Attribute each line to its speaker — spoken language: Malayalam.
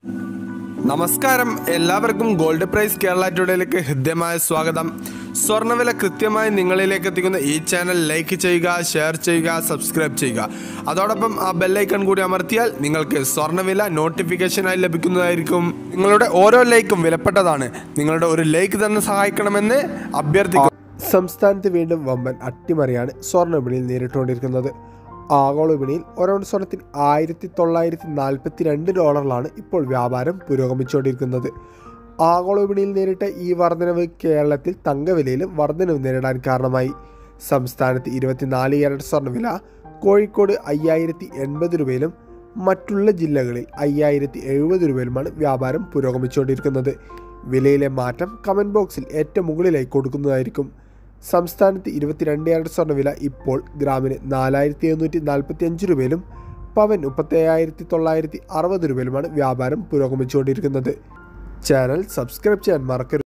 Speaker 1: നമസ്കാരം എല്ലാവർക്കും ഗോൾഡ് പ്രൈസ് കേരള ടുഡേയിലേക്ക് ഹൃദ്യമായ സ്വാഗതം സ്വർണ്ണവില കൃത്യമായി നിങ്ങളിലേക്ക് എത്തിക്കുന്ന ഈ ചാനൽ ലൈക്ക് ചെയ്യുക ഷെയർ ചെയ്യുക സബ്സ്ക്രൈബ് ചെയ്യുക അതോടൊപ്പം ആ ബെല്ലൈക്കൺ കൂടി അമർത്തിയാൽ നിങ്ങൾക്ക് സ്വർണ്ണവില നോട്ടിഫിക്കേഷനായി ലഭിക്കുന്നതായിരിക്കും നിങ്ങളുടെ ഓരോ ലൈക്കും വിലപ്പെട്ടതാണ് നിങ്ങളുടെ ഒരു ലൈക്ക് തന്നെ സഹായിക്കണമെന്ന് അഭ്യർത്ഥിക്കുന്നു
Speaker 2: സംസ്ഥാനത്ത് വീണ്ടും വമ്പൻ അട്ടിമറിയാണ് സ്വർണ്ണ വിപണിയിൽ നേരിട്ടുകൊണ്ടിരിക്കുന്നത് ആഗോള വിപണിയിൽ ഒരൗണ്ട് സ്വർണത്തിന് ആയിരത്തി തൊള്ളായിരത്തി നാൽപ്പത്തി രണ്ട് ഡോളറിലാണ് ഇപ്പോൾ വ്യാപാരം പുരോഗമിച്ചുകൊണ്ടിരിക്കുന്നത് ആഗോള വിപണിയിൽ നേരിട്ട ഈ വർധനവ് കേരളത്തിൽ തങ്കവിലയിലും വർധനവ് നേരിടാൻ കാരണമായി സംസ്ഥാനത്ത് ഇരുപത്തിനാല് ക്യാരറ്റ് സ്വർണ്ണവില കോഴിക്കോട് അയ്യായിരത്തി എൺപത് രൂപയിലും മറ്റുള്ള ജില്ലകളിൽ അയ്യായിരത്തി എഴുപത് രൂപയിലുമാണ് വ്യാപാരം പുരോഗമിച്ചുകൊണ്ടിരിക്കുന്നത് വിലയിലെ മാറ്റം കമൻറ്റ് ബോക്സിൽ ഏറ്റവും മുകളിലായി കൊടുക്കുന്നതായിരിക്കും സംസ്ഥാനത്ത് ഇരുപത്തിരണ്ട് ക്യാരറ്റ് സ്വർണ്ണവില ഇപ്പോൾ ഗ്രാമിന് നാലായിരത്തി എഴുന്നൂറ്റി നാൽപ്പത്തി അഞ്ച് രൂപയിലും പവൻ മുപ്പത്തേഴായിരത്തി തൊള്ളായിരത്തി അറുപത് രൂപയിലുമാണ് വ്യാപാരം പുരോഗമിച്ചുകൊണ്ടിരിക്കുന്നത് ചാനൽ സബ്സ്ക്രൈബ് ചെയ്യാൻ മറക്കരുത്